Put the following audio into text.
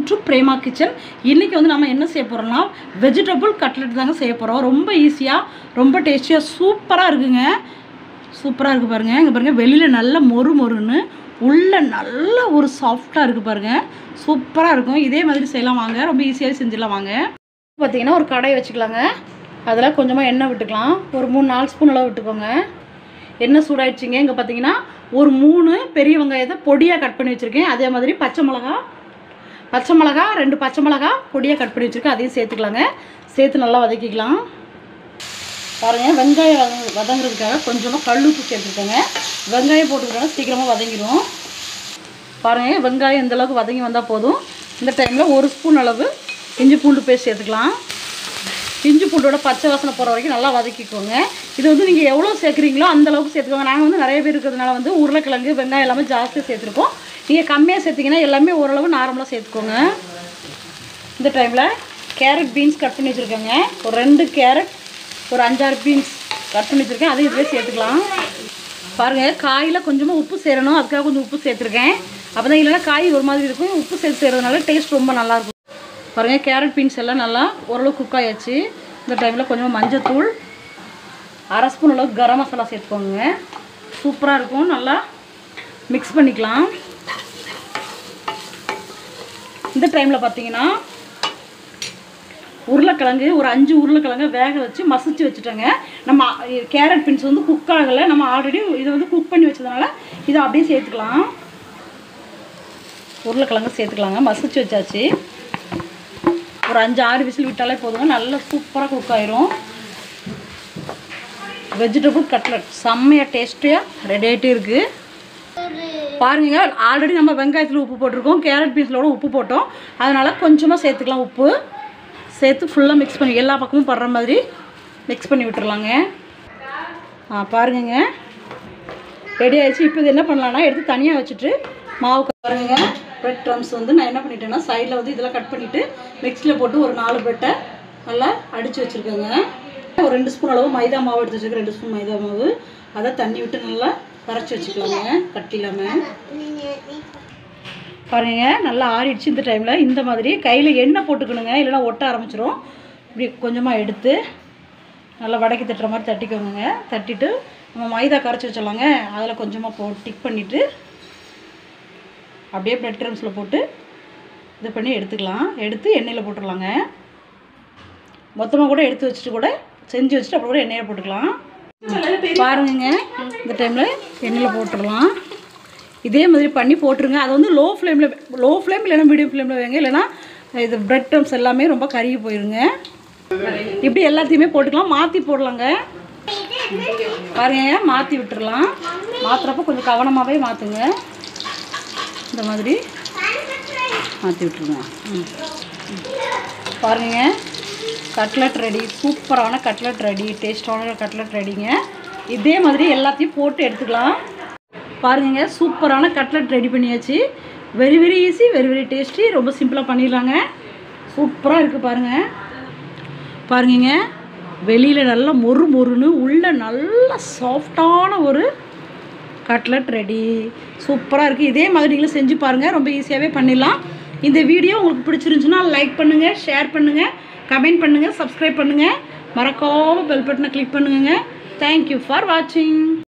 to Prema kitchen இன்றைக்கி வந்து நம்ம என்ன செய்ய போகிறோம்னா வெஜிடபிள் கட்லெட் தாங்க செய்ய போகிறோம் ரொம்ப ஈஸியாக ரொம்ப டேஸ்டியாக சூப்பராக இருக்குங்க சூப்பராக இருக்குது பாருங்கள் இங்கே பாருங்கள் வெளியில் நல்ல மொறு மொறுன்னு உள்ள நல்ல ஒரு சாஃப்டாக இருக்குது பாருங்கள் சூப்பராக இருக்கும் இதே மாதிரி செய்யலாம் வாங்க ரொம்ப ஈஸியாக செஞ்சிடலாம் வாங்க பார்த்தீங்கன்னா ஒரு கடாய் வச்சுக்கலாங்க அதில் கொஞ்சமாக எண்ணெய் விட்டுக்கலாம் ஒரு மூணு நாலு ஸ்பூன் அளவு விட்டுக்கோங்க எண்ணெய் சூடாயிடுச்சிங்க இங்கே பார்த்தீங்கன்னா ஒரு மூணு பெரிய வெங்காயத்தை பொடியாக கட் பண்ணி வச்சுருக்கேன் அதே மாதிரி பச்சை மிளகா பச்சை மிளகா ரெண்டு பச்சை மிளகா பொடியாக கட் பண்ணி வச்சுருக்கேன் அதையும் சேர்த்துக்கலாங்க சேர்த்து நல்லா வதக்கிக்கலாம் பாருங்கள் வெங்காயம் வதங்க வதங்குறதுக்காக கொஞ்சமாக கல் உப்பு சேர்த்துருக்கேங்க வெங்காயம் போட்டுக்கிட்டோன்னா சீக்கிரமாக வதங்கிடும் பாருங்கள் வெங்காயம் இந்த அளவுக்கு வதங்கி வந்தால் போதும் இந்த டைமில் ஒரு ஸ்பூன் அளவு இஞ்சி பூண்டு பேஸ்ட் சேர்த்துக்கலாம் இஞ்சி பூண்டோட பச்சை வாசனை போகிற வரைக்கும் நல்லா வதக்கிக்கோங்க இது வந்து நீங்கள் எவ்வளோ சேர்க்குறீங்களோ அந்த அளவுக்கு சேர்த்துக்கோங்க நாங்கள் வந்து நிறைய பேர் இருக்கிறதுனால வந்து உருளைக்கிழங்கு வெங்காயம் எல்லாமே ஜாஸ்தியாக சேர்த்துருக்கோம் நீங்கள் கம்மியாக சேர்த்திங்கன்னா எல்லாமே ஓரளவு நார்மலாக சேர்த்துக்கோங்க இந்த டைமில் கேரட் பீன்ஸ் கட் பண்ணி வச்சுருக்கேங்க ஒரு ரெண்டு கேரட் ஒரு அஞ்சாறு பீன்ஸ் கட் பண்ணி வச்சுருக்கேன் அதையும் இதில் சேர்த்துக்கலாம் பாருங்கள் காயில் கொஞ்சமாக உப்பு சேரணும் அதுக்காக கொஞ்சம் உப்பு சேர்த்துருக்கேன் அப்போ தான் இல்லைன்னா காய் ஒரு மாதிரி இருக்கும் உப்பு சேர்த்து சேர்றதுனால டேஸ்ட் ரொம்ப நல்லாயிருக்கும் பாருங்கள் கேரட் பீன்ஸ் எல்லாம் நல்லா ஓரளவு குக் ஆயாச்சு இந்த டைமில் கொஞ்சமாக மஞ்சத்தூள் அரை ஸ்பூன் அளவுக்கு கரம் மசாலா சேர்த்துக்கோங்க சூப்பராக இருக்கும் நல்லா மிக்ஸ் பண்ணிக்கலாம் இந்த டைமில் பார்த்தீங்கன்னா உருளைக்கிழங்கு ஒரு அஞ்சு உருளைக்கிழங்கு வேக வச்சு மசிச்சு வச்சுட்டேங்க நம்ம கேரட் பீன்ஸ் வந்து குக் ஆகலை நம்ம ஆல்ரெடி இதை வந்து குக் பண்ணி வச்சதுனால இதை அப்படியே சேர்த்துக்கலாம் உருளைக்கிழங்கு சேர்த்துக்கலாங்க மசிச்சு வச்சாச்சு ஒரு அஞ்சு ஆறு விசில் விட்டாலே போதுங்க நல்லா சூப்பராக குக் ஆயிரும் வெஜிடபிள் கட்லட் செம்மையாக டேஸ்டியாக ரெடி ஆகிட்டே இருக்குது பாருங்க ஆல்ரெடி நம்ம வெங்காயத்தில் உப்பு போட்டிருக்கோம் கேரட் பீன்ஸில் உப்பு போட்டோம் அதனால் கொஞ்சமாக சேர்த்துக்கலாம் உப்பு சேர்த்து ஃபுல்லாக மிக்ஸ் பண்ணி எல்லா பக்கமும் படுற மாதிரி மிக்ஸ் பண்ணி விட்டுறலாங்க ஆ பாருங்கங்க ரெடி ஆயிடுச்சு இப்போ இது என்ன பண்ணலான்னா எடுத்து தனியாக வச்சுட்டு மாவு பாருங்க பிரெட் க்ரம்ஸ் வந்து நான் என்ன பண்ணிட்டேன்னா சைடில் வந்து இதெல்லாம் கட் பண்ணிவிட்டு மிக்ஸியில் போட்டு ஒரு நாலு பிரெட்டை நல்லா அடித்து வச்சுருக்கேங்க ஒரு ரெண்டு ஸ்பூன் அளவு மைதா மாவு எடுத்து வச்சுருக்கேன் ரெண்டு ஸ்பூன் மைதா மாவு அதை தண்ணி விட்டு நல்லா கரைச்சி வச்சுக்கலாங்க கட்டி இல்லாமல் பாருங்க நல்லா ஆறிடுச்சு இந்த டைமில் இந்த மாதிரி கையில் எண்ணெய் போட்டுக்கணுங்க இல்லைன்னா ஒட்ட ஆரம்பிச்சிரும் இப்படி கொஞ்சமாக எடுத்து நல்லா வடக்கி தட்டுற மாதிரி தட்டிக்கோங்க தட்டிட்டு நம்ம மைதா கரைச்சி வச்சிடலாங்க அதில் கொஞ்சமாக போ டிக் பண்ணிவிட்டு அப்படியே பிரெட் க்ரம்ஸில் போட்டு இது பண்ணி எடுத்துக்கலாம் எடுத்து எண்ணெயில் போட்டுடலாங்க மொத்தமாக கூட எடுத்து வச்சுட்டு கூட செஞ்சு வச்சுட்டு அப்புறம் கூட எண்ணெயில் போட்டுக்கலாம் பாருங்கங்க இந்த டைமில் எண்ணெயில் போட்டுடலாம் இதே மாதிரி பண்ணி போட்டுருங்க அதை வந்து லோ ஃப்ளேமில் லோ ஃப்ளேம் இல்லைன்னா மீடியம் ஃப்ளேமில் வைங்க இல்லைன்னா இது பிரெட் க்ரம்ஸ் எல்லாமே ரொம்ப கருகி போயிருங்க இப்படி எல்லாத்தையுமே போட்டுக்கலாம் மாற்றி போடலாங்க பாருங்க மாற்றி விட்டுறலாம் மாற்றுறப்ப கொஞ்சம் கவனமாகவே மாற்றுங்க இந்த மாதிரி மாற்றி விட்டுருங்க ம் பாருங்க கட்லட் ரெடி சூப்பரான கட்லட் ரெடி டேஸ்டான கட்லட் ரெடிங்க இதே மாதிரி எல்லாத்தையும் போட்டு எடுத்துக்கலாம் பாருங்க சூப்பரான கட்லட் ரெடி பண்ணியாச்சு very very easy very very tasty ரொம்ப சிம்பிளாக பண்ணிடலாங்க சூப்பராக இருக்குது பாருங்கள் பாருங்கங்க வெளியில் நல்லா மொறு மொறுன்னு உள்ள நல்ல சாஃப்டான ஒரு கட்லட் ரெடி சூப்பராக இருக்குது இதே மாதிரி நீங்களும் செஞ்சு பாருங்கள் ரொம்ப ஈஸியாகவே பண்ணிடலாம் இந்த வீடியோ உங்களுக்கு பிடிச்சிருந்துச்சுன்னா லைக் பண்ணுங்கள் ஷேர் பண்ணுங்கள் கமெண்ட் பண்ணுங்கள் சப்ஸ்கிரைப் பண்ணுங்கள் மறக்காமல் பெல் பட்டனை கிளிக் பண்ணுங்க தேங்க்யூ ஃபார் வாட்சிங்